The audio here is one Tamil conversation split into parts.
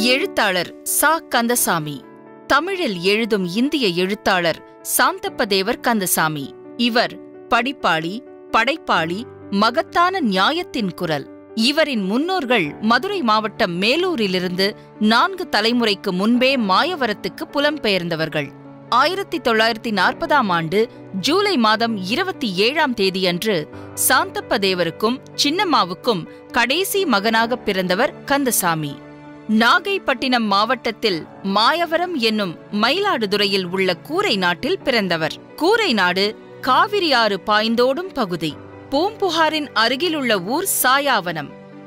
எழுத்தாளர் சா கந்தசாமி தமிழில் எழுதும் இந்திய எழுத்தாளர் சாந்தப்பதேவர் கந்தசாமி இவர் படிப்பாளி படைப்பாளி மகத்தான நியாயத்தின் குரல் இவரின் முன்னோர்கள் மதுரை மாவட்டம் மேலூரிலிருந்து நான்கு தலைமுறைக்கு முன்பே மாயவரத்துக்கு புலம்பெயர்ந்தவர்கள் ஆயிரத்தி தொள்ளாயிரத்தி நாற்பதாம் ஆண்டு ஜூலை மாதம் இருபத்தி ஏழாம் தேதியன்று சாந்தப்பதேவருக்கும் சின்னம்மாவுக்கும் கடைசி மகனாக பிறந்தவர் கந்தசாமி நாகைப்பட்டினம் மாவட்டத்தில் மாயவரம் என்னும் மயிலாடுதுறையில் உள்ள கூரை நாட்டில் பிறந்தவர் கூரை நாடு காவிரி ஆறு பாய்ந்தோடும் பகுதி பூம்புகாரின் அருகிலுள்ள ஊர் சாயாவனம்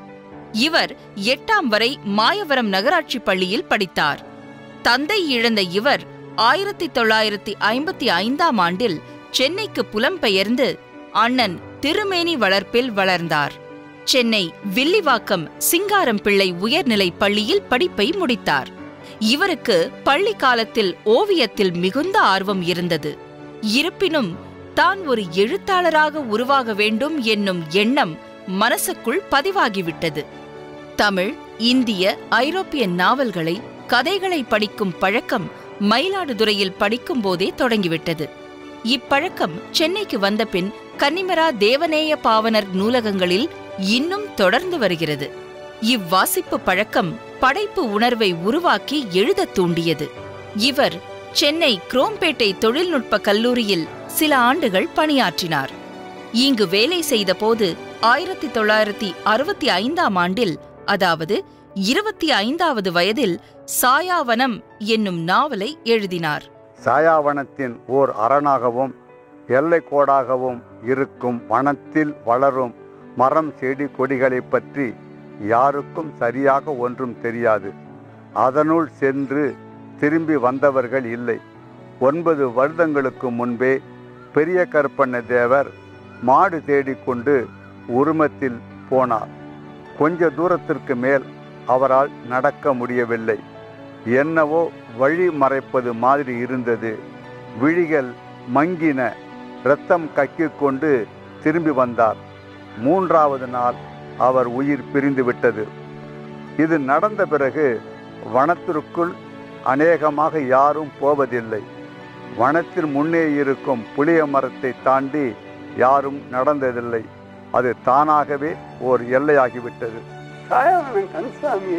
இவர் எட்டாம் வரை மாயவரம் நகராட்சி பள்ளியில் படித்தார் தந்தை இழந்த இவர் ஆயிரத்தி தொள்ளாயிரத்தி ஐம்பத்தி ஐந்தாம் ஆண்டில் சென்னைக்கு புலம்பெயர்ந்து அண்ணன் திருமேனி வளர்ப்பில் வளர்ந்தார் சென்னை வில்லிவாக்கம் சிங்காரம் பிள்ளை உயர்நிலைப் பள்ளியில் படிப்பை முடித்தார் இவருக்கு பள்ளி காலத்தில் ஓவியத்தில் மிகுந்த ஆர்வம் இருந்தது இருப்பினும் தான் ஒரு எழுத்தாளராக உருவாக வேண்டும் என்னும் எண்ணம் மனசுக்குள் பதிவாகிவிட்டது தமிழ் இந்திய ஐரோப்பிய நாவல்களை கதைகளை படிக்கும் பழக்கம் மயிலாடுதுறையில் படிக்கும்போதே தொடங்கிவிட்டது இப்பழக்கம் சென்னைக்கு வந்தபின் கன்னிமரா தேவநேய பாவனர் நூலகங்களில் இன்னும் தொடர்ந்து வருகிறது இவ்வாசிப்பு பழக்கம் படைப்பு உணர்வை உருவாக்கி எழுதத் தூண்டியது இவர் சென்னை குரோம்பேட்டை தொழில்நுட்ப கல்லூரியில் சில ஆண்டுகள் பணியாற்றினார் இங்கு வேலை செய்தபோது ஆயிரத்தி தொள்ளாயிரத்தி அறுபத்தி ஐந்தாம் ஆண்டில் அதாவது இருபத்தி ஐந்தாவது வயதில் சாயாவனம் என்னும் நாவலை எழுதினார் சாயாவனத்தின் ஓர் அரணாகவும் எல்லைக்கோடாகவும் இருக்கும் வனத்தில் வளரும் மரம் செடி கொடிகளைப் பற்றி யாருக்கும் சரியாக ஒன்றும் தெரியாது அதனுள் சென்று திரும்பி வந்தவர்கள் இல்லை ஒன்பது வருடங்களுக்கு முன்பே பெரிய கருப்பண்ண தேவர் மாடு தேடிக்கொண்டு உருமத்தில் போனார் கொஞ்ச தூரத்திற்கு மேல் அவரால் நடக்க முடியவில்லை என்னவோ வழி மறைப்பது மாதிரி இருந்தது விழிகள் மங்கின இரத்தம் கக்கிக் கொண்டு திரும்பி வந்தார் மூன்றாவது நாள் அவர் உயிர் பிரிந்து விட்டது இது நடந்த பிறகு வனத்திற்குள் அநேகமாக யாரும் போவதில்லை வனத்தின் முன்னே இருக்கும் புளிய மரத்தை தாண்டி யாரும் நடந்ததில்லை அது தானாகவே ஓர் எல்லையாகிவிட்டது சாயாவனம் கந்தசாமி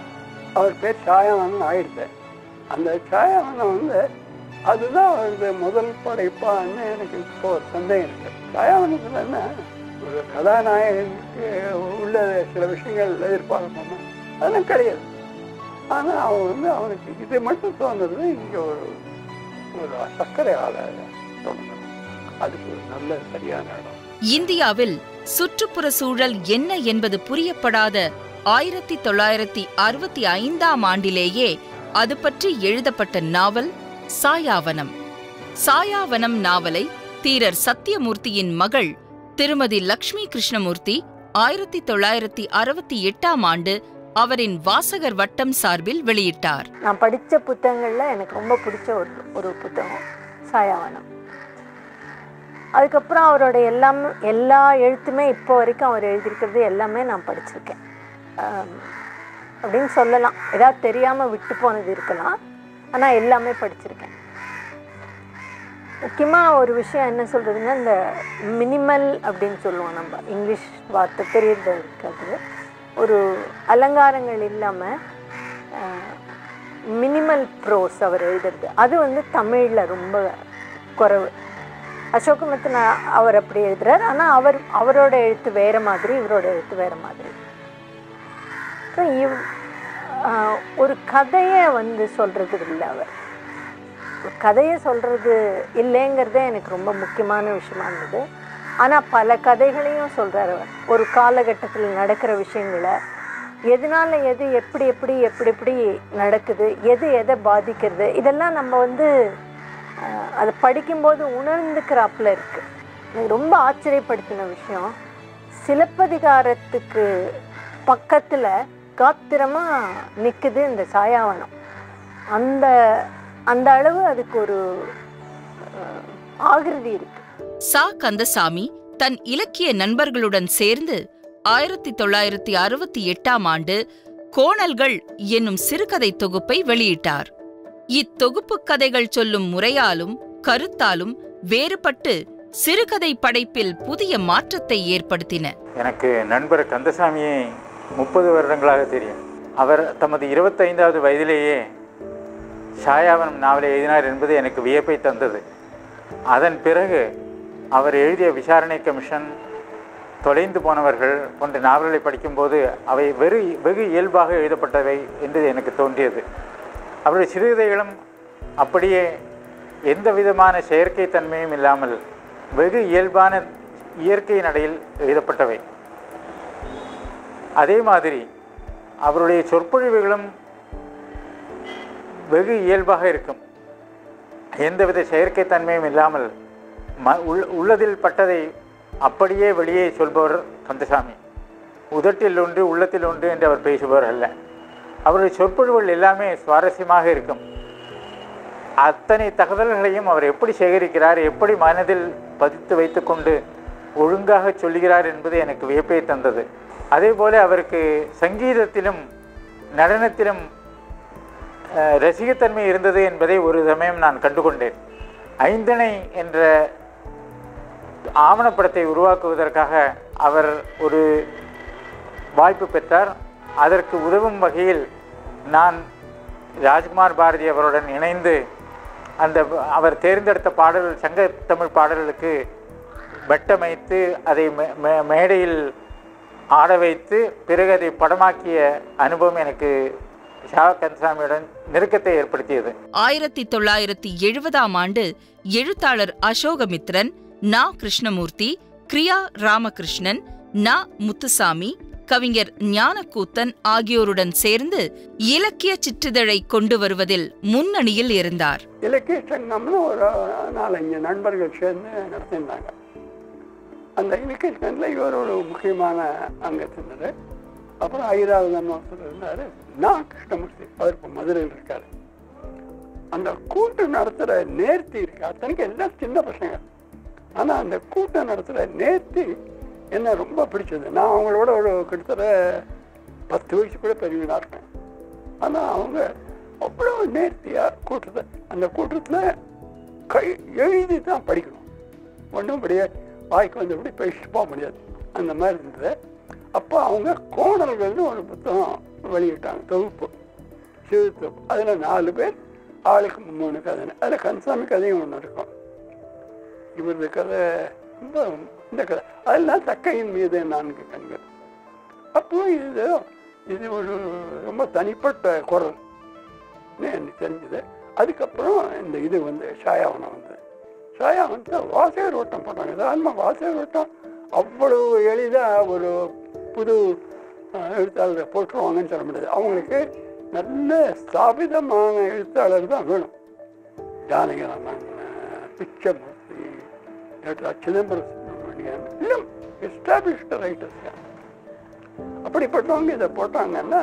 அவர் பேர் சாயாவனம் ஆயிடுச்சு அந்த சாயாவனம் வந்து அதுதான் அவருடைய முதல் படைப்பான்னு எனக்கு இப்போ ஒரு சந்தேகம் இருக்கு சாயாவனத்தில் என்ன ஒரு கதாநாயகனுக்கு உள்ள சில விஷயங்கள் எதிர்பார்ப்போமா அதெல்லாம் கிடையாது ஆனால் அவன் வந்து அவனுக்கு இது மட்டும் தோணுது இங்கே ஒரு ஒரு சர்க்கரை ஆலை தோணுது அதுக்கு ஒரு நல்ல சரியான இடம் இந்தியாவில் சுற்றுப்புற சூழல் என்ன என்பது புரியப்படாத ஆயிரத்தி தொள்ளாயிரத்தி அறுபத்தி ஐந்தாம் ஆண்டிலேயே அது பற்றி எழுதப்பட்ட நாவல் சாயாவனம் சாயாவனம் நாவலை தீரர் சத்தியமூர்த்தியின் மகள் திருமதி லக்ஷ்மி கிருஷ்ணமூர்த்தி ஆயிரத்தி தொள்ளாயிரத்தி அறுபத்தி எட்டாம் ஆண்டு அவரின் வாசகர் வட்டம் சார்பில் வெளியிட்டார் நான் படித்த புத்தகங்களில் எனக்கு ரொம்ப பிடிச்ச ஒரு ஒரு புத்தகம் சாயாவனம் அதுக்கப்புறம் அவரோட எல்லாம் எல்லா எழுத்துமே இப்போ வரைக்கும் அவர் எழுதியிருக்கிறது எல்லாமே நான் படிச்சிருக்கேன் ஆம், அப்படின்னு சொல்லலாம் ஏதாவது தெரியாமல் விட்டு போனது இருக்கலாம் ஆனால் எல்லாமே படிச்சிருக்கேன் முக்கியமாக ஒரு விஷயம் என்ன சொல்கிறதுன்னா இந்த மினிமல் அப்படின்னு சொல்லுவோம் நம்ம இங்கிலீஷ் வார்த்தை தெரியறது இருக்காது ஒரு அலங்காரங்கள் இல்லாமல் மினிமல் ப்ரோஸ் அவர் எழுதுறது அது வந்து தமிழில் ரொம்ப குறைவு அசோகமித்தன் அவர் அப்படி எழுதுறார் ஆனால் அவர் அவரோட எழுத்து வேறு மாதிரி இவரோட எழுத்து வேறு மாதிரி ஸோ இவ் ஆஹ், ஒரு கதையை வந்து சொல்கிறது இல்லை அவர் ஒரு கதையை சொல்கிறது இல்லைங்கிறதே எனக்கு ரொம்ப முக்கியமான விஷயமா இருந்தது ஆனால் பல கதைகளையும் சொல்கிறார் அவர் ஒரு காலகட்டத்தில் நடக்கிற விஷயங்களை எதனால எது எப்படி எப்படி எப்படி எப்படி நடக்குது எது எதை பாதிக்கிறது இதெல்லாம் நம்ம வந்து ஆஹ், அதை படிக்கும்போது உணர்ந்துக்கிறாப்புல இருக்குது எனக்கு ரொம்ப ஆச்சரியப்படுத்தின விஷயம் சிலப்பதிகாரத்துக்கு பக்கத்தில் காத்திரமாக நிற்குது இந்த சாயாவனம் அந்த அந்த அளவு அதுக்கு ஒரு ஆஹ், ஆகிருதி இருக்கு சா கந்தசாமி தன் இலக்கிய நண்பர்களுடன் சேர்ந்து ஆயிரத்தி தொள்ளாயிரத்தி அறுபத்தி எட்டாம் ஆண்டு கோணல்கள் என்னும் சிறுகதை தொகுப்பை வெளியிட்டார் இத்தொகுப்பு கதைகள் சொல்லும் முறையாலும் கருத்தாலும் வேறுபட்டு சிறுகதை படைப்பில் புதிய மாற்றத்தை ஏற்படுத்தின எனக்கு நண்பர் கந்தசாமியை முப்பது வருடங்களாக தெரியும் அவர் தமது இருபத்தைந்தாவது வயதிலேயே ஷாயாவனம் நாவலை எழுதினார் என்பது எனக்கு வியப்பை தந்தது அதன் பிறகு அவர் எழுதிய விசாரணை கமிஷன் தொலைந்து போனவர்கள் போன்ற நாவல்களை படிக்கும்போது அவை வெறு வெகு இயல்பாக எழுதப்பட்டவை என்று எனக்கு தோன்றியது அவருடைய சிறுகதைகளும் அப்படியே எந்த விதமான செயற்கை தன்மையும் இல்லாமல் வெகு இயல்பான இயற்கை நடையில் எழுதப்பட்டவை அதே மாதிரி அவருடைய சொற்பொழிவுகளும் வெகு இயல்பாக இருக்கும் எந்தவித செயற்கை தன்மையும் இல்லாமல் ம உள் உள்ளதில் பட்டதை அப்படியே வெளியே சொல்பவர் கந்தசாமி உதட்டில் ஒன்று உள்ளத்தில் ஒன்று என்று அவர் பேசுபவர் அல்ல அவருடைய சொற்பொழிவுகள் எல்லாமே சுவாரஸ்யமாக இருக்கும் அத்தனை தகவல்களையும் அவர் எப்படி சேகரிக்கிறார் எப்படி மனதில் பதித்து வைத்துக்கொண்டு ஒழுங்காக சொல்லுகிறார் என்பது எனக்கு வியப்பை தந்தது அதே போல அவருக்கு சங்கீதத்திலும் நடனத்திலும் அஹ், ரசிகத்தன்மை இருந்தது என்பதை ஒரு சமயம் நான் கண்டுகொண்டேன் ஐந்தணை என்ற ஆவணப்படத்தை உருவாக்குவதற்காக அவர் ஒரு வாய்ப்பு பெற்றார் அதற்கு உதவும் வகையில் நான் ராஜ்குமார் பாரதி அவருடன் இணைந்து அந்த அவர் தேர்ந்தெடுத்த பாடல் சங்க தமிழ் பாடல்களுக்கு வட்டமைத்து அதை மே- மே- மேடையில் ஆட வைத்து பிறகு அதை படமாக்கிய அனுபவம் எனக்கு ஷா கந்தசாமியுடன் நெருக்கத்தை ஏற்படுத்தியது ஆயிரத்தி தொள்ளாயிரத்தி எழுபதாம் ஆண்டு எழுத்தாளர் அசோகமித்ரன் நா கிருஷ்ணமூர்த்தி கிரியா ராமகிருஷ்ணன் நா முத்துசாமி கவிஞர் ஞானக்கூத்தன் ஆகியோருடன் சேர்ந்து இலக்கிய சிற்றிதழை கொண்டு வருவதில் முன்னணியில் இருந்தார் இலக்கிய சங்கம்னு ஒரு நாலஞ்சு நண்பர்கள் சேர்ந்து நடத்தியிருந்தாங்க அந்த இலக்கிய சங்கத்தில் இவர் ஒரு முக்கியமான அங்கத்தினர் அப்புறம் ஐராவதன் ஒருத்தர் இருந்தார் நான் கிருஷ்ணமூர்த்தி அவர் இப்போ மதுரையில் இருக்காரு அந்த கூட்டு நடத்துகிற நேர்த்தி இருக்கு அத்தனைக்கு எல்லாம் சின்ன பசங்க ஆனால் அந்த கூட்டம் நடத்துகிற நேர்த்தி என்ன ரொம்ப பிடிச்சது நான் அவங்களோட ஒரு கிட்டத்தட்ட பத்து வயசு கூட பெரியவனா இருக்கேன் ஆனால் அவங்க அவ்வளோ நேர்த்தியாக கூட்டத்தை அந்த கூட்டத்தில் கை எழுதி தான் படிக்கணும் ஒன்றும் படிய வாய்க்கு வந்தபடி பேசிட்டு போக முடியாது அந்த மாதிரி இருந்தது அப்போ அவங்க கோணல்கள்னு ஒரு புத்தகம் வெளியிட்டாங்க தொகுப்பு சிறு தொகுப்பு அதில் நாலு பேர் ஆளுக்கு மூணு கதை அதில் கந்தசாமி கதையும் ஒன்று இருக்கும் இவரது கதை ரொம்ப இந்த கதை அதெல்லாம் தக்கையின் மீது நான்கு கண்கள் அப்போ இது இது ஒரு ரொம்ப தனிப்பட்ட குரல் எனக்கு தெரிஞ்சது அதுக்கப்புறம் இந்த இது வந்து ஷாயாவனம் வந்து ஷாயாவனத்தில் வாசகர் ஓட்டம் போட்டாங்க சாதாரணமாக வாசகர் ஓட்டம் அவ்வளவு எளிதாக ஒரு புது அஹ், எழுத்தாளரை போட்டுருவாங்கன்னு சொல்ல முடியாது அவங்களுக்கு நல்ல ஸ்தாபிதமான எழுத்தாளர் தான் வேணும் ஜானகிராமன் பிச்சமூர்த்தி இல்லாட்டா சிதம்பரம் சுப்பிரமணியன் இல்லை எஸ்டாப்ளிஷ்டு ரைட்டர்ஸ் அப்படிப்பட்டவங்க இதை போட்டாங்கன்னா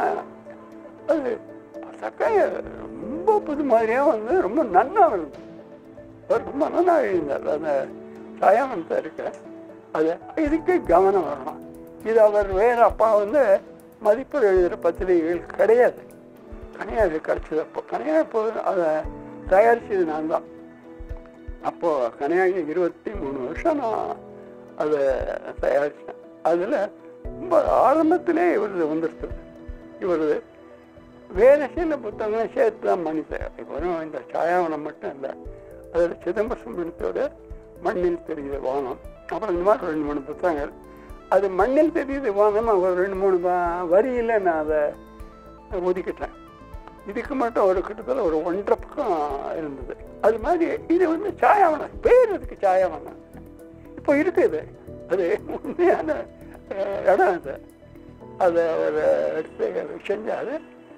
அது சக்கைய ரொம்ப புது மாதிரியாக வந்து ரொம்ப நன்னா இருந்தது அவர் ரொம்ப நன்னா எழுதினார் அந்த சாயாமனத்தை இருக்க அது இதுக்கு கவனம் வரணும் இது அவர் வேற அப்பா வந்து மதிப்பு எழுதுகிற பத்திரிகைகள் கிடையாது கனியாகு கிடச்சது அப்போ கனியாகு அதை தயாரிச்சது நான் தான் அப்போ கனியாகி இருபத்தி மூணு வருஷம் நான் அதை தயாரித்தேன் அதில் ரொம்ப ஆரம்பத்திலே இவரது வந்துருக்குது இவரது வேறு சில புத்தகங்களை சேர்த்து தான் மனிதர் இப்போ வெறும் இந்த சாயாவனம் மட்டும் இல்லை அதில் சிதம்பர சுமணத்தோட மண்ணில் தெரியுது வானம் அப்புறம் இந்த மாதிரி ரெண்டு மூணு புத்தகங்கள் அது மண்ணில் தெரியுது வானம் ஒரு ரெண்டு மூணு வ- வரியில நான் அதை ஒதுக்கிட்டேன் இதுக்கு மட்டும் ஒரு கிட்டத்தட்ட ஒரு ஒன்றரை பக்கம் இருந்தது அது மாதிரி இது வந்து சாயாவனம் பேர் இதுக்கு சாயாவனம் இப்போ இருக்குது அது உண்மையான அஹ், இடம் அது அதை ஒரு எடுத்து செஞ்சாரு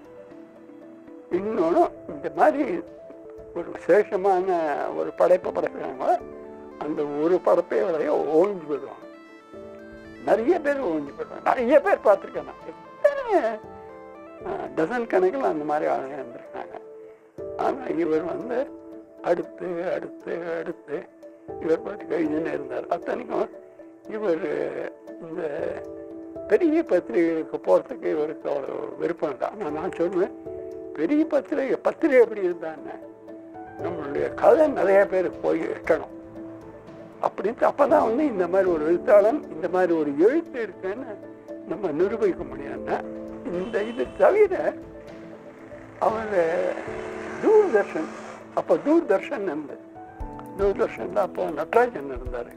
இன்னொன்று இந்த மாதிரி ஒரு விசேஷமான ஒரு படைப்பை படைக்கிறாங்க அந்த ஒரு படைப்பை விளைய ஓஞ்சி போயிடுவாங்க நிறைய பேர் ஓஞ்சி போயிடுவாங்க நிறைய பேர் பார்த்துருக்கேன் நான் எத்தனை டசன் கணக்கில் அந்த மாதிரி ஆளுங்க இருந்திருக்காங்க ஆனால் இவர் வந்து அடுத்து அடுத்து அடுத்து இவர் பாட்டு எழுதினே இருந்தார் அத்தனைக்கும் இவர் இந்த பெரிய பத்திரிகைகளுக்கு போகிறதுக்கு இவருக்கு அவ்வளோ விருப்பம் தான் ஆனால் நான் சொல்லுவேன் பெரிய பத்திரிகை பத்திரிகை எப்படி இருந்தான்னு நம்மளுடைய கதை நிறைய பேருக்கு போய் எட்டணும் அப்படின்ட்டு அப்போ தான் வந்து இந்த மாதிரி ஒரு எழுத்தாளன் இந்த மாதிரி ஒரு எழுத்து இருக்குன்னு நம்ம நிரூபிக்க முடியும்னா இந்த இது தவிர அவர் தூர்தர்ஷன் அப்போ தூர்தர்ஷன் இருந்தது தூர்தர்ஷன்ல அப்போ நட்ராஜன் இருந்தார்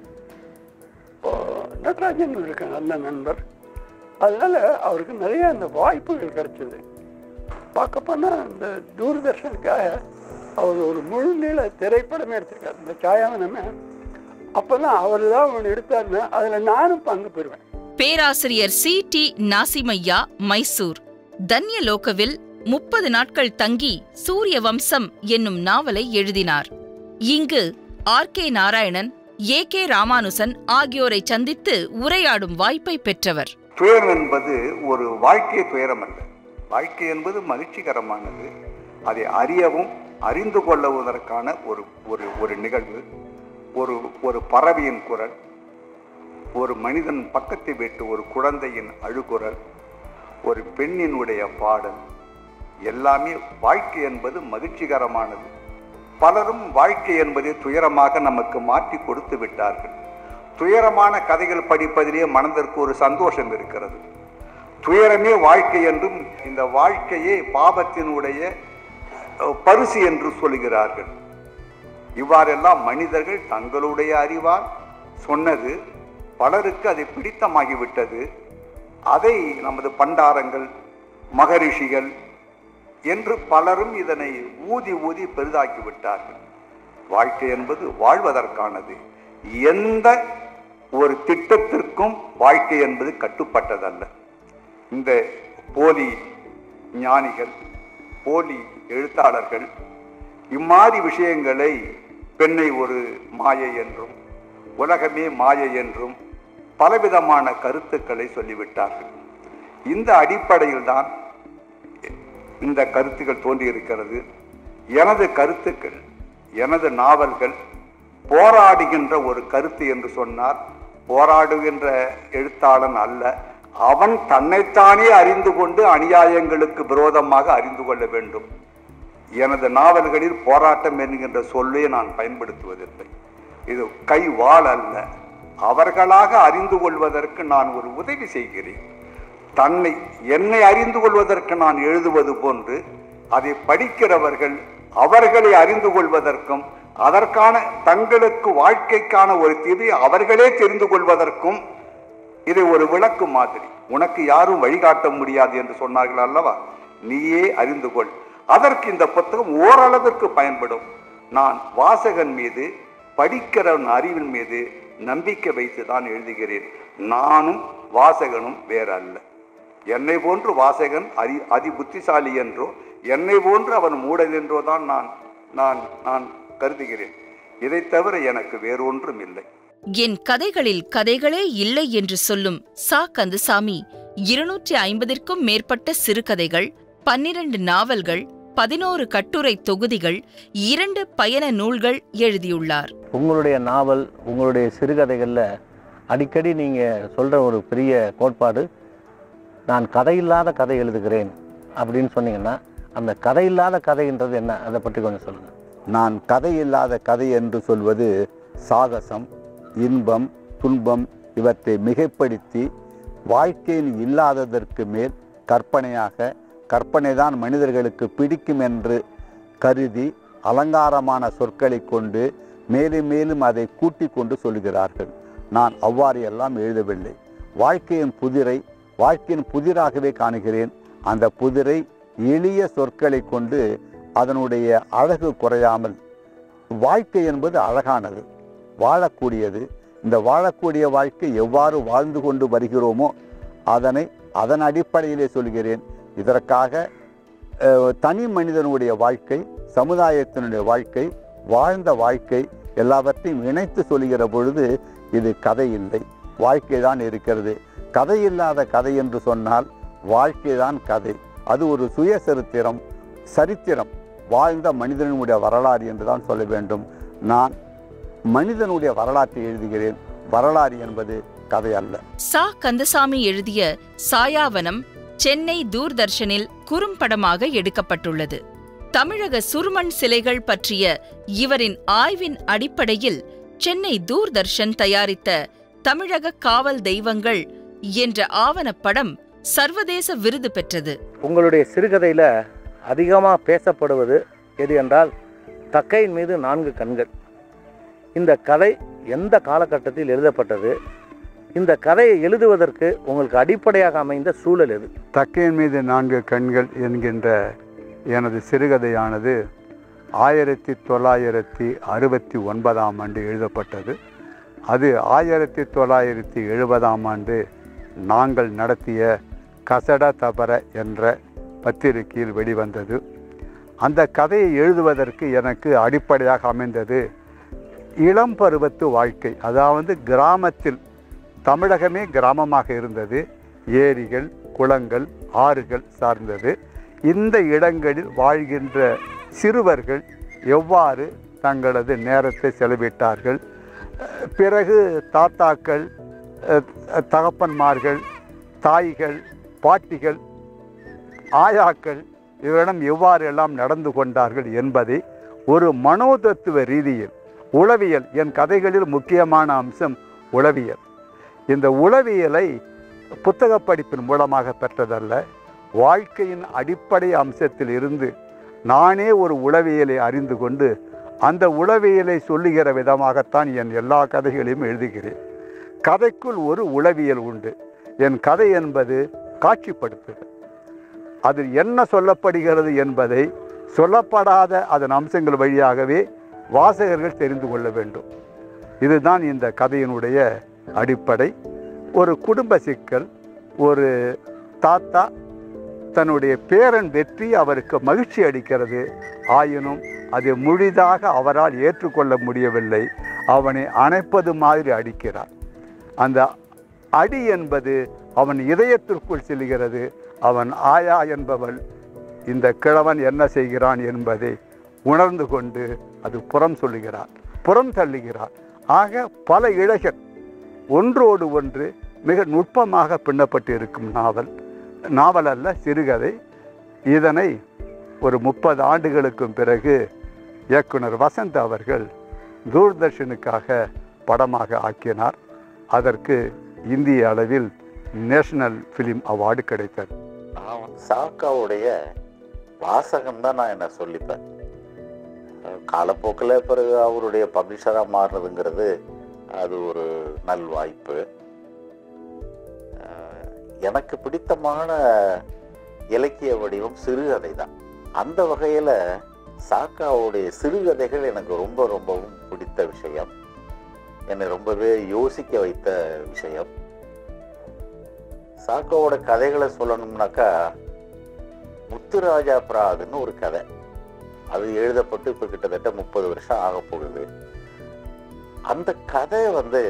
இப்போ நட்ராஜன் இருக்க நல்ல நண்பர் அதனால அவருக்கு நிறைய அந்த வாய்ப்புகள் கிடைச்சது பார்க்க போனா இந்த தூர்தர்ஷனுக்காக அவர் ஒரு முழு நீள திரைப்படமே எடுத்திருக்காரு இந்த சாயாவனமே அப்போல்லாம் அவர் தான் ஒன்று எடுத்தாருன்னா அதில் நானும் பங்கு பெறுவேன் பேராசிரியர் சி டி நாசிமையா மைசூர் தன்யலோகவில் முப்பது நாட்கள் தங்கி சூரிய வம்சம் என்னும் நாவலை எழுதினார் இங்கு R K Narayanan A K Ramanujan ஆகியோரை சந்தித்து உரையாடும் வாய்ப்பை பெற்றவர் துயரம் என்பது ஒரு வாழ்க்கை துயரம் அல்ல வாழ்க்கை என்பது மகிழ்ச்சிகரமானது அதை அறியவும் அறிந்து கொள்ளுவதற்கான ஒரு ஒரு ஒரு நிகழ்வு ஒரு ஒரு பறவையின் குரல் ஒரு மனிதன் பக்கத்தை விட்டு ஒரு குழந்தையின் அழுகுரல் ஒரு பெண்ணினுடைய பாடல் எல்லாமே வாழ்க்கை என்பது மகிழ்ச்சிகரமானது பலரும் வாழ்க்கை என்பதை துயரமாக நமக்கு மாற்றி கொடுத்து விட்டார்கள் துயரமான கதைகள் படிப்பதிலே மனதிற்கு ஒரு சந்தோஷம் இருக்கிறது துயரமே வாழ்க்கை என்றும் இந்த வாழ்க்கையே பாபத்தினுடைய அஹ், பரிசு என்று சொல்கிறார்கள் இவ்வாறெல்லாம் மனிதர்கள் தங்களுடைய அறிவால் சொன்னது பலருக்கு அது பிடித்தமாகிவிட்டது அதை நமது பண்டாரங்கள் மகரிஷிகள் என்று பலரும் இதனை ஊதி ஊதி பெரிதாக்கி விட்டார்கள் வாழ்க்கை என்பது வாழ்வதற்கானது எந்த ஒரு திட்டத்திற்கும் வாழ்க்கை என்பது கட்டுப்பட்டதல்ல இந்த போலி ஞானிகள் போலி எழுத்தாளர்கள் இம்மாதிரி விஷயங்களை பெண்ணை ஒரு மாயை என்றும் உலகமே மாயை என்றும் பலவிதமான கருத்துக்களை சொல்லிவிட்டார்கள் இந்த அடிப்படையில் தான் இந்த கருத்துக்கள் தோன்றியிருக்கிறது எனது கருத்துக்கள் எனது நாவல்கள் போராடுகின்ற ஒரு கருத்து என்று சொன்னார் போராடுகின்ற எழுத்தாளன் அல்ல அவன் தன்னைத்தானே அறிந்து கொண்டு அநியாயங்களுக்கு விரோதமாக அறிந்து கொள்ள வேண்டும் எனது நாவல்களில் போராட்டம் என்கின்ற சொல்லே நான் பயன்படுத்துவதில்லை இது கை வாள் அல்ல அவர்களாக அறிந்து கொள்வதற்கு நான் ஒரு உதவி செய்கிறேன் தன்னை என்னை அறிந்து கொள்வதற்கு நான் எழுதுவது போன்று அதை படிக்கிறவர்கள் அவர்களை அறிந்து கொள்வதற்கும் அதற்கான தங்களுக்கு வாழ்க்கைக்கான ஒரு தீர்வை அவர்களே தெரிந்து கொள்வதற்கும் இது ஒரு விளக்கு மாதிரி உனக்கு யாரும் வழிகாட்ட முடியாது என்று சொன்னார்கள் அல்லவா நீயே அறிந்து கொள் அதற்கு இந்த புத்தகம் ஓரளவிற்கு பயன்படும் நான் வாசகன் மீது படிக்கிறவன் அறிவின் மீது நம்பிக்கை வைத்து தான் எழுதுகிறேன் நானும் வாசகனும் வேற அல்ல என்னை போன்று வாசகன் அதி அதி புத்திசாலி என்றோ என்னை போன்று அவன் மூடன் என்றோ தான் நான் நான் நான் கருதுகிறேன் இதைத் தவிர எனக்கு வேறொன்றும் இல்லை என் கதைகளில் கதைகளே இல்லை என்று சொல்லும் சா கந்தசாமி இருநூற்றி ஐம்பதிற்கும் மேற்பட்ட சிறுகதைகள் பன்னிரண்டு நாவல்கள் பதினோரு கட்டுரை தொகுதிகள் இரண்டு பயண நூல்கள் எழுதியுள்ளார் உங்களுடைய நாவல் உங்களுடைய சிறுகதைகளில் அடிக்கடி நீங்கள் சொல்கிற ஒரு பெரிய கோட்பாடு நான் கதையில்லாத கதை எழுதுகிறேன் அப்படின்னு சொன்னீங்கன்னா அந்த கதையில்லாத கதைன்றது என்ன அதை பற்றி கொஞ்சம் சொல்லுங்கள் நான் கதை இல்லாத கதை என்று சொல்வது சாகசம் இன்பம் துன்பம் இவற்றை மிகைப்படுத்தி வாழ்க்கையில் இல்லாததற்கு மேல் கற்பனையாக கற்பனை தான் மனிதர்களுக்கு பிடிக்கும் என்று கருதி அலங்காரமான சொற்களை கொண்டு மேலும் மேலும் அதை கூட்டிக் கொண்டு சொல்கிறார்கள் நான் அவ்வாறு எல்லாம் எழுதவில்லை வாழ்க்கையின் புதிரை வாழ்க்கையின் புதிராகவே காணுகிறேன் அந்த புதிரை எளிய சொற்களை கொண்டு அதனுடைய அழகு குறையாமல் வாழ்க்கை என்பது அழகானது வாழக்கூடியது இந்த வாழக்கூடிய வாழ்க்கை எவ்வாறு வாழ்ந்து கொண்டு வருகிறோமோ அதனை அதன் அடிப்படையிலே சொல்கிறேன் இதற்காக அஹ், தனி மனிதனுடைய வாழ்க்கை சமுதாயத்தினுடைய வாழ்க்கை வாழ்ந்த வாழ்க்கை எல்லாவற்றையும் இணைத்து சொல்கிற பொழுது இது கதை இல்லை வாழ்க்கை தான் இருக்கிறது கதை இல்லாத கதை என்று சொன்னால் வாழ்க்கை தான் கதை அது ஒரு சுயசரித்திரம் சரித்திரம் வாழ்ந்த மனிதனுடைய வரலாறு என்று தான் சொல்ல வேண்டும் நான் மனிதனுடைய வரலாற்றை எழுதுகிறேன் வரலாறு என்பது கதை அல்ல சா கந்தசாமி எழுதிய சாயாவனம் சென்னை தூர்தர்ஷனில் குறும்படமாக எடுக்கப்பட்டுள்ளது தமிழக சுருமண் சிலைகள் பற்றிய இவரின் ஆய்வின் அடிப்படையில் சென்னை தூர்தர்ஷன் தயாரித்த தமிழக காவல் தெய்வங்கள் என்ற ஆவணப்படம் சர்வதேச விருது பெற்றது உங்களுடைய சிறுகதையில் அதிகமாக பேசப்படுவது எது என்றால் தக்கையின் மீது நான்கு கண்கள் இந்த கதை எந்த காலகட்டத்தில் எழுதப்பட்டது இந்த கதையை எழுதுவதற்கு உங்களுக்கு அடிப்படையாக அமைந்த சூழல் எது தக்கையின் மீது நான்கு கண்கள் என்கின்ற எனது சிறுகதையானது ஆயிரத்தி தொள்ளாயிரத்தி அறுபத்தி ஒன்பதாம் ஆண்டு எழுதப்பட்டது அது ஆயிரத்தி தொள்ளாயிரத்தி எழுபதாம் ஆண்டு நாங்கள் நடத்திய கசட தபர என்ற பத்திரிகையில் வெளிவந்தது அந்த கதையை எழுதுவதற்கு எனக்கு அடிப்படையாக அமைந்தது இளம் பருவத்து வாழ்க்கை அதாவது கிராமத்தில் தமிழகமே கிராமமாக இருந்தது ஏரிகள் குளங்கள் ஆறுகள் சார்ந்தது இந்த இடங்களில் வாழ்கின்ற சிறுவர்கள் எவ்வாறு தங்களது நேரத்தை செலவிட்டார்கள் அஹ் பிறகு தாத்தாக்கள் அஹ் தகப்பன்மார்கள் தாய்கள் பாட்டிகள் ஆயாக்கள் இவரிடம் எவ்வாறு எல்லாம் நடந்து கொண்டார்கள் என்பதை ஒரு மனோதத்துவ ரீதியில் உளவியல் என் கதைகளில் முக்கியமான அம்சம் உளவியல் இந்த உளவியலை புத்தக படிப்பின் மூலமாக பெற்றதல்ல வாழ்க்கையின் அடிப்படை அம்சத்தில் இருந்து நானே ஒரு உளவியலை அறிந்து கொண்டு அந்த உளவியலை சொல்லுகிற விதமாகத்தான் என் எல்லா கதைகளையும் எழுதுகிறேன் கதைக்குள் ஒரு உளவியல் உண்டு என் கதை என்பது காட்சிப்படுத்துதல் அதில் என்ன சொல்லப்படுகிறது என்பதை சொல்லப்படாத அதன் அம்சங்கள் வழியாகவே வாசகர்கள் தெரிந்து கொள்ள வேண்டும் இதுதான் இந்த கதையினுடைய அடிப்படை ஒரு குடும்ப சிக்கல் ஒரு தாத்தா தன்னுடைய பேரன் வெற்றி அவருக்கு மகிழ்ச்சி அளிக்கிறது ஆயினும் அது முழுதாக அவரால் ஏற்றுக்கொள்ள முடியவில்லை அவனை அணைப்பது மாதிரி அடிக்கிறார் அந்த அடி என்பது அவன் இதயத்திற்குள் செல்கிறது அவன் ஆயா என்பவள் இந்த கிழவன் என்ன செய்கிறான் என்பதை உணர்ந்து கொண்டு அது புறம் சொல்லுகிறார் புறம் தள்ளுகிறார் ஆக பல இழைகள் ஒன்றோடு ஒன்று மிக நுட்பமாக பின்னப்பட்டு இருக்கும் நாவல் நாவல் அல்ல சிறுகதை இதனை ஒரு முப்பது ஆண்டுகளுக்கும் பிறகு இயக்குனர் வசந்த் அவர்கள் தூர்தர்ஷனுக்காக படமாக ஆக்கினார் அதற்கு இந்திய அளவில் நேஷனல் ஃபிலிம் அவார்டு கிடைத்தது நான் வந்து சாக்காவுடைய வாசகம் தான் நான் என்ன சொல்லிப்பேன் காலப்போக்கில் பிறகு அவருடைய பப்ளிஷராக மாறுறதுங்கிறது அது ஒரு நல்வாய்ப்பு அஹ், எனக்கு பிடித்தமான இலக்கிய வடிவம் சிறுகதை தான் அந்த வகையில் சாக்காவுடைய சிறுகதைகள் எனக்கு ரொம்ப ரொம்பவும் பிடித்த விஷயம் என்னை ரொம்பவே யோசிக்க வைத்த விஷயம் சாக்காவோட கதைகளை சொல்லணும்னாக்கா முத்துராஜா பிராதுன்னு ஒரு கதை அது எழுதப்பட்டு இப்போ கிட்டத்தட்ட முப்பது வருஷம் ஆக போகுது அந்த கதை வந்து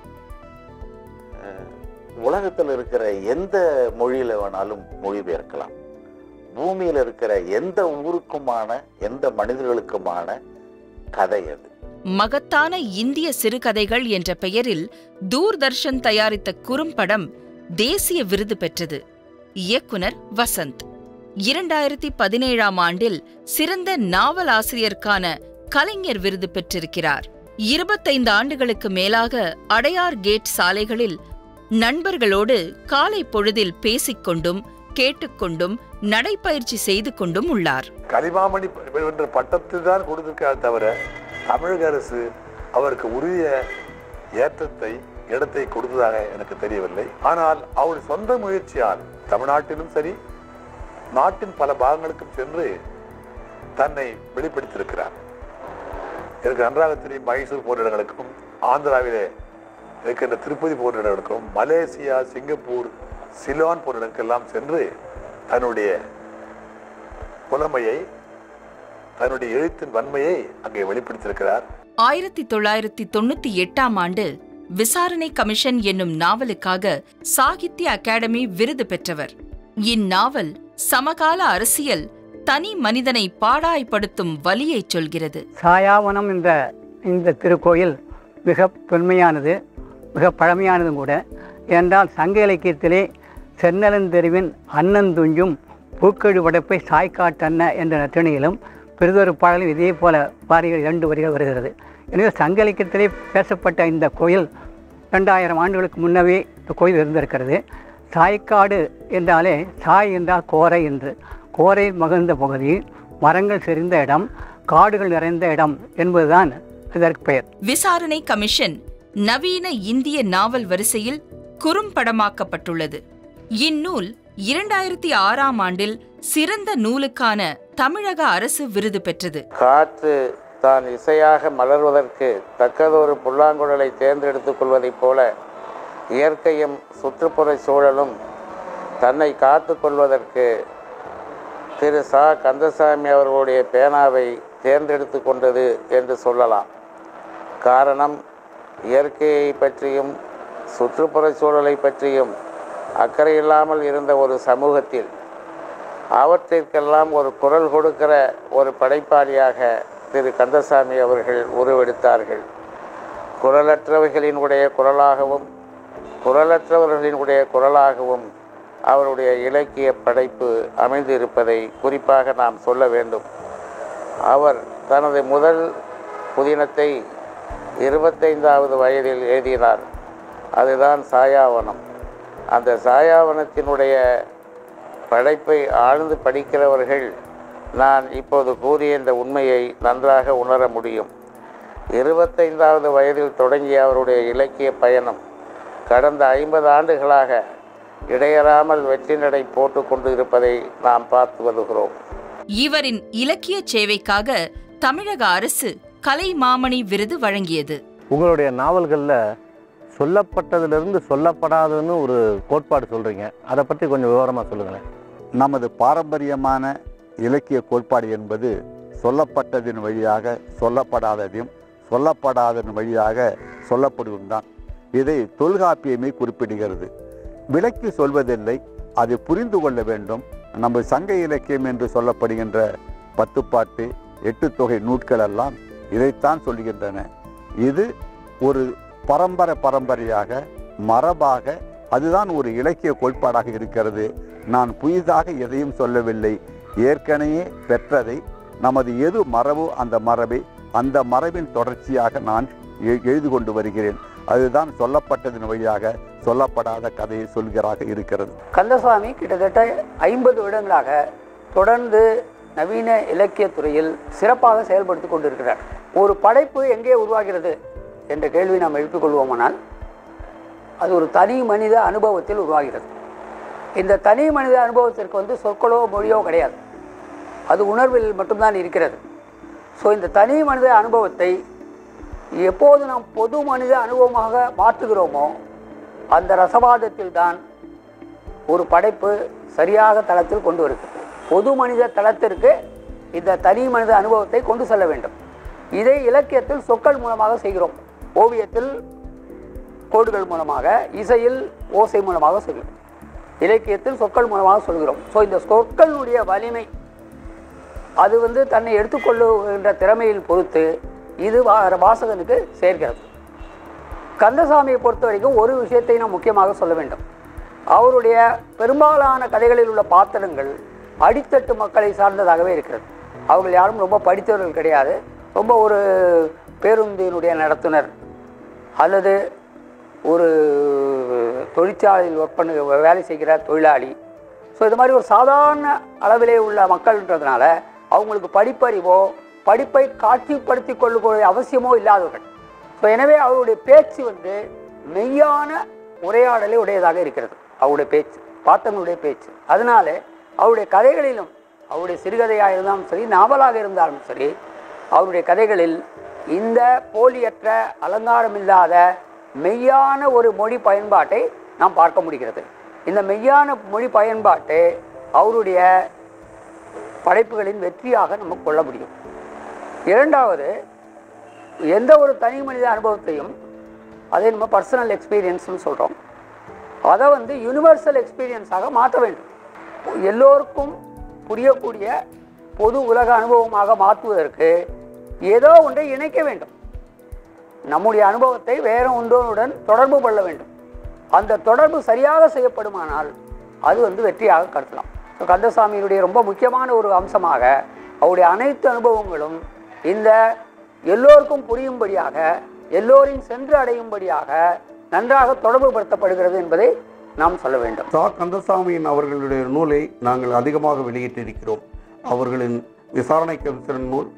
அஹ், உலகத்தில் இருக்கிற எந்த மொழியில வேணாலும் மொழிபெயர்க்கலாம் பூமியில இருக்கிற எந்த ஊருக்குமான எந்த மனிதர்களுக்குமான கதை அது மகத்தான இந்திய சிறுகதைகள் என்ற பெயரில் தூர்தர்ஷன் தயாரித்த குறும்படம் தேசிய விருது பெற்றது இயக்குனர் வசந்த் இரண்டாயிரத்தி பதினேழாம் ஆண்டில் சிறந்த நாவலாசிரியருக்கான கலைஞர் விருது பெற்றிருக்கிறார் இருபத்தைந்து ஆண்டுகளுக்கு மேலாக அடையார் கேட் சாலைகளில் நண்பர்களோடு காலை பொழுதில் பேசிக்கொண்டும் கேட்டுக்கொண்டும் நடைப்பயிற்சி செய்து கொண்டும் உள்ளார் கலிமாமணி என்ற பட்டத்தை தான் கொடுத்திருக்காரு தவிர தமிழக அரசு அவருக்கு உரிய ஏற்றத்தை இடத்தை கொடுத்ததாக எனக்கு தெரியவில்லை ஆனால் அவருடைய சொந்த முயற்சியால் தமிழ்நாட்டிலும் சரி நாட்டின் பல பாகங்களுக்கும் சென்று தன்னை வெளிப்படுத்தியிருக்கிறார் எனக்கு நன்றாக தெரியும் மைசூர் போன்ற இடங்களுக்கும் ஆந்திராவிலே இருக்கின்ற திருப்பதி போன்ற இடங்களுக்கும் மலேசியா சிங்கப்பூர் சிலோன் போன்ற இடங்களுக்கெல்லாம் சென்று தன்னுடைய புலமையை தன்னுடைய எழுத்தின் வன்மையை அங்கே வெளிப்படுத்தியிருக்கிறார் ஆயிரத்தி தொள்ளாயிரத்தி தொண்ணூத்தி எட்டாம் ஆண்டு விசாரணை கமிஷன் என்னும் நாவலுக்காக சாகித்ய அகாடமி விருது பெற்றவர் இந்நாவல் சமகால அரசியல் தனி மனிதனை பாடாய்படுத்தும் வலியைச் சொல்கிறது சாயாவனம் என்ற இந்த திருக்கோயில் மிக தொன்மையானது மிக பழமையானதும் கூட என்றால் சங்க இலக்கியத்திலே சென்னலந்தெருவின் அன்னன் துஞ்சும் பூக்கழு படைப்பை சாய்க்காட்டன்ன என்ற நற்றிணையிலும் பெரிதொரு பாடலும் இதே போல வாரிகள் இரண்டு வரிகள் வருகிறது எனவே சங்க இலக்கியத்திலே பேசப்பட்ட இந்த கோயில் ரெண்டாயிரம் ஆண்டுகளுக்கு முன்னவே இந்த கோயில் இருந்திருக்கிறது சாய்க்காடு என்றாலே சாய் என்றால் கோரை என்று கோரை மகிழ்ந்த பகுதி மரங்கள் செறிந்த இடம் காடுகள் நிறைந்த இடம் என்பதுதான் இதற்கு பெயர் விசாரணை கமிஷன் நவீன இந்திய நாவல் வரிசையில் குறும்படமாக்கப்பட்டுள்ளது இந்நூல் இரண்டாயிரத்தி ஆறாம் ஆண்டில் சிறந்த நூலுக்கான தமிழக அரசு விருது பெற்றது காற்று தான் இசையாக மலர்வதற்கு தக்கதொரு புல்லாங்குழலை தேர்ந்தெடுத்துக் கொள்வதைப் போல இயற்கையும் சுற்றுப்புற சூழலும் தன்னை காத்து கொள்வதற்கு திரு சா கந்தசாமி அவர்களுடைய பேனாவை தேர்ந்தெடுத்து கொண்டது என்று சொல்லலாம் காரணம் இயற்கையை பற்றியும் சுற்றுப்புற சூழலை பற்றியும் அக்கறை இல்லாமல் இருந்த ஒரு சமூகத்தில் அவற்றிற்கெல்லாம் ஒரு குரல் கொடுக்கிற ஒரு படைப்பாளியாக திரு கந்தசாமி அவர்கள் உருவெடுத்தார்கள் குரலற்றவைகளினுடைய குரலாகவும் குரலற்றவர்களினுடைய குரலாகவும் அவருடைய இலக்கிய படைப்பு அமைந்திருப்பதை குறிப்பாக நாம் சொல்ல வேண்டும் அவர் தனது முதல் புதினத்தை இருபத்தைந்தாவது வயதில் எழுதினார் அதுதான் சாயாவனம் அந்த சாயாவனத்தினுடைய படைப்பை ஆழ்ந்து படிக்கிறவர்கள் நான் இப்போது கூறிய இந்த உண்மையை நன்றாக உணர முடியும் இருபத்தைந்தாவது வயதில் தொடங்கிய அவருடைய இலக்கிய பயணம் கடந்த ஐம்பது ஆண்டுகளாக இடையறாமல் வெற்றி நடை போட்டு கொண்டு இருப்பதை நாம் பார்த்து வருகிறோம் இவரின் இலக்கிய சேவைக்காக தமிழக அரசு கலைமாமணி விருது வழங்கியது உங்களுடைய நாவல்களில் சொல்லப்பட்டதிலிருந்து சொல்லப்படாதுன்னு ஒரு கோட்பாடு சொல்கிறீங்க அதை பற்றி கொஞ்சம் விவரமாக சொல்லுங்களேன் நமது பாரம்பரியமான இலக்கிய கோட்பாடு என்பது சொல்லப்பட்டதின் வழியாக சொல்லப்படாததையும் சொல்லப்படாததன் வழியாக சொல்லப்படுவதும் தான் இதை தொல்காப்பியமே குறிப்பிடுகிறது விளக்கி சொல்வதில்லை அதை புரிந்து கொள்ள வேண்டும் நம்ம சங்க இலக்கியம் என்று சொல்லப்படுகின்ற பத்துப்பாட்டு எட்டு தொகை நூட்கள் எல்லாம் இதைத்தான் சொல்லுகின்றன இது ஒரு பரம்பரை பரம்பரையாக மரபாக அதுதான் ஒரு இலக்கிய கோட்பாடாக இருக்கிறது நான் புதிதாக எதையும் சொல்லவில்லை ஏற்கனவே பெற்றதை நமது எது மரபு அந்த மரபை அந்த மரபின் தொடர்ச்சியாக நான் எ- எழுதி கொண்டு வருகிறேன் அதுதான் சொல்லப்பட்டதன் வழியாக சொல்லப்படாத கதையை சொல்கிறாக இருக்கிறது கந்தசாமி கிட்டத்தட்ட ஐம்பது வருடங்களாக தொடர்ந்து நவீன இலக்கியத் துறையில் சிறப்பாக செயல்படுத்தி கொண்டிருக்கிறார் ஒரு படைப்பு எங்கே உருவாகிறது என்ற கேள்வி நாம் எழுப்பிக் கொள்வோமானால் அது ஒரு தனி மனித அனுபவத்தில் உருவாகிறது இந்த தனி மனித அனுபவத்திற்கு வந்து சொற்களோ மொழியோ கிடையாது அது உணர்வில் மட்டும்தான் இருக்கிறது ஸோ இந்த தனி மனித அனுபவத்தை எப்போது நாம் பொது மனித அனுபவமாக மாற்றுகிறோமோ அந்த ரசவாதத்தில் தான் ஒரு படைப்பு சரியாக தளத்தில் கொண்டு வருகிறது பொது மனித தளத்திற்கு இந்த தனி மனித அனுபவத்தை கொண்டு செல்ல வேண்டும் இதை இலக்கியத்தில் சொற்கள் மூலமாக செய்கிறோம் ஓவியத்தில் கோடுகள் மூலமாக இசையில் ஓசை மூலமாக செய்கிறோம் இலக்கியத்தில் சொற்கள் மூலமாக சொல்கிறோம் ஸோ இந்த சொற்களுடைய வலிமை அது வந்து தன்னை எடுத்துக்கொள்ளுகின்ற திறமையில் பொறுத்து இது வா- வாசகனுக்கு சேர்க்கிறது கந்தசாமியை பொறுத்த வரைக்கும் ஒரு விஷயத்தை நாம் முக்கியமாக சொல்ல வேண்டும் அவருடைய பெரும்பாலான கதைகளில் உள்ள பாத்திரங்கள் அடித்தட்டு மக்களை சார்ந்ததாகவே இருக்கிறது அவர்கள் யாரும் ரொம்ப படித்தவர்கள் கிடையாது ரொம்ப ஒரு பேருந்தினுடைய நடத்துனர் அல்லது ஒரு தொழிற்சாலையில் ஒர்க் பண்ண வேலை செய்கிற தொழிலாளி ஸோ இது மாதிரி ஒரு சாதாரண அளவிலே உள்ள மக்கள்ன்றதுனால அவங்களுக்கு படிப்பறிவோ படிப்பை காட்சிப்படுத்தி கொள்ளக்கூடிய அவசியமோ இல்லாதவர்கள் ஸோ எனவே அவருடைய பேச்சு வந்து மெய்யான உரையாடலை உடையதாக இருக்கிறது அவருடைய பேச்சு பாத்தங்களுடைய பேச்சு அதனால அவருடைய கதைகளிலும் அவருடைய சிறுகதையாக இருந்தாலும் சரி நாவலாக இருந்தாலும் சரி அவருடைய கதைகளில் இந்த போலியற்ற அலங்காரம் இல்லாத மெய்யான ஒரு மொழி பயன்பாட்டை நாம் பார்க்க முடிகிறது இந்த மெய்யான மொழி பயன்பாட்டை அவருடைய படைப்புகளின் வெற்றியாக நம்ம கொள்ள முடியும் இரண்டாவது எந்த ஒரு தனி மனித அனுபவத்தையும் அதை நம்ம பர்சனல் எக்ஸ்பீரியன்ஸ்னு சொல்கிறோம் அதை வந்து யுனிவர்சல் எக்ஸ்பீரியன்ஸாக மாற்ற வேண்டும் எல்லோருக்கும் புரியக்கூடிய பொது உலக அனுபவமாக மாற்றுவதற்கு ஏதோ ஒன்றை இணைக்க வேண்டும் நம்முடைய அனுபவத்தை வேற ஒன்றோனுடன் தொடர்பு கொள்ள வேண்டும் அந்த தொடர்பு சரியாக செய்யப்படுமானால் அது வந்து வெற்றியாக கருதலாம் So, கந்தசாமியினுடைய ரொம்ப முக்கியமான ஒரு அம்சமாக அவருடைய அனைத்து அனுபவங்களும் இந்த எல்லோருக்கும் புரியும்படியாக எல்லோரையும் சென்று அடையும்படியாக நன்றாக தொடர்புபடுத்தப்படுகிறது என்பதை நாம் சொல்ல வேண்டும் சா கந்தசாமியின் அவர்களுடைய நூலை நாங்கள் அதிகமாக வெளியிட்டிருக்கிறோம் அவர்களின் விசாரணை கமிஷன் நூல்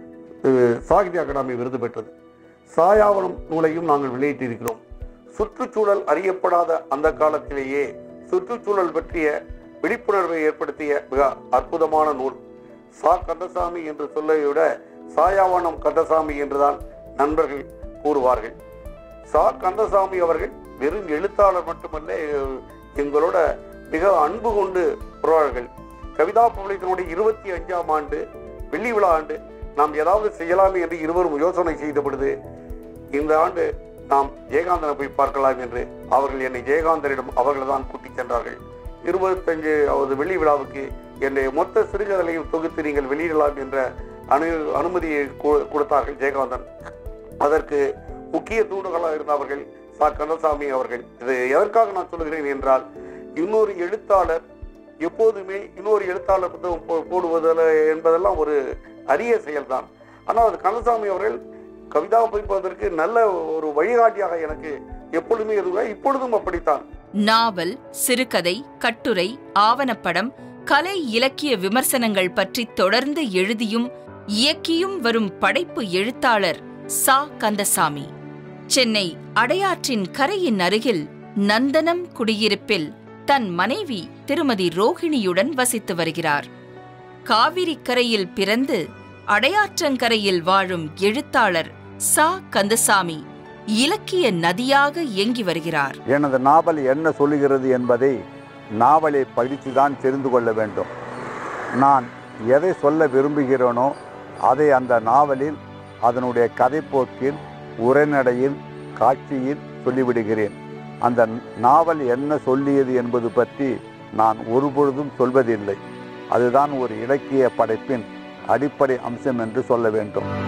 அஹ், சாகித்ய அகாடமி விருது பெற்றது சாயாவனம் நூலையும் நாங்கள் வெளியிட்டிருக்கிறோம் சுற்றுச்சூழல் அறியப்படாத அந்த காலத்திலேயே சுற்றுச்சூழல் பற்றிய விழிப்புணர்வை ஏற்படுத்திய மிக அற்புதமான நூல் சா கந்தசாமி என்று சொல்லை விட சாயாவனம் கந்தசாமி என்றுதான் நண்பர்கள் கூறுவார்கள் சா கந்தசாமி அவர்கள் வெறும் எழுத்தாளர் மட்டுமல்ல எ- எங்களோட மிக அன்பு கொண்டு வருவார்கள் கவிதா பப்ளிக்கினுடைய இருபத்தி அஞ்சாம் ஆண்டு வெள்ளி விழா ஆண்டு நாம் ஏதாவது செய்யலாம் என்று இருவரும் யோசனை செய்த பொழுது இந்த ஆண்டு நாம் ஜெயகாந்தனை போய் பார்க்கலாம் என்று அவர்கள் என்னை ஜெயகாந்தனிடம் அவர்கள் தான் கூட்டிச் சென்றார்கள் இருபத்தஞ்சாவது வெள்ளி விழாவுக்கு என்னுடைய மொத்த சிறுகதைகளையும் தொகுத்து நீங்கள் வெளியிடலாம் என்ற அனு அனுமதியை கொ- கொடுத்தார்கள் ஜெயகாந்தன் அதற்கு முக்கிய தூண்டுகளாக இருந்தவர்கள் சா கந்தசாமி அவர்கள் இது எதற்காக நான் சொல்லுகிறேன் என்றால் இன்னொரு எழுத்தாளர் எப்போதுமே இன்னொரு எழுத்தாளர் புத்தகம் போ- போடுவதில் என்பதெல்லாம் ஒரு அரிய செயல்தான் ஆனால் அது கந்தசாமி அவர்கள் கவிதா படிப்பதற்கு நல்ல ஒரு வழிகாட்டியாக எனக்கு எப்பொழுதுமே இருந்தார் இப்பொழுதும் அப்படித்தான் நாவல் சிறுகதை கட்டுரை ஆவணப்படம் கலை இலக்கிய விமர்சனங்கள் பற்றி தொடர்ந்து எழுதியும் இயக்கியும் வரும் படைப்பு எழுத்தாளர் சா கந்தசாமி சென்னை அடையாற்றின் கரையின் அருகில் நந்தனம் குடியிருப்பில் தன் மனைவி திருமதி ரோகிணியுடன் வசித்து வருகிறார் காவிரி கரையில் பிறந்து அடையாற்றங்கரையில் வாழும் எழுத்தாளர் சா கந்தசாமி இலக்கிய நதியாக இயங்கி வருகிறார் எனது நாவல் என்ன சொல்லுகிறது என்பதை நாவலை படித்துதான் தெரிந்து கொள்ள வேண்டும் நான் எதை சொல்ல விரும்புகிறேனோ அதை அந்த நாவலில் அதனுடைய கதைப்போக்கில் உரைநடையில் காட்சியில் சொல்லிவிடுகிறேன் அந்த நாவல் என்ன சொல்லியது என்பது பற்றி நான் ஒருபொழுதும் சொல்வதில்லை அதுதான் ஒரு இலக்கிய படைப்பின் அடிப்படை அம்சம் என்று சொல்ல வேண்டும்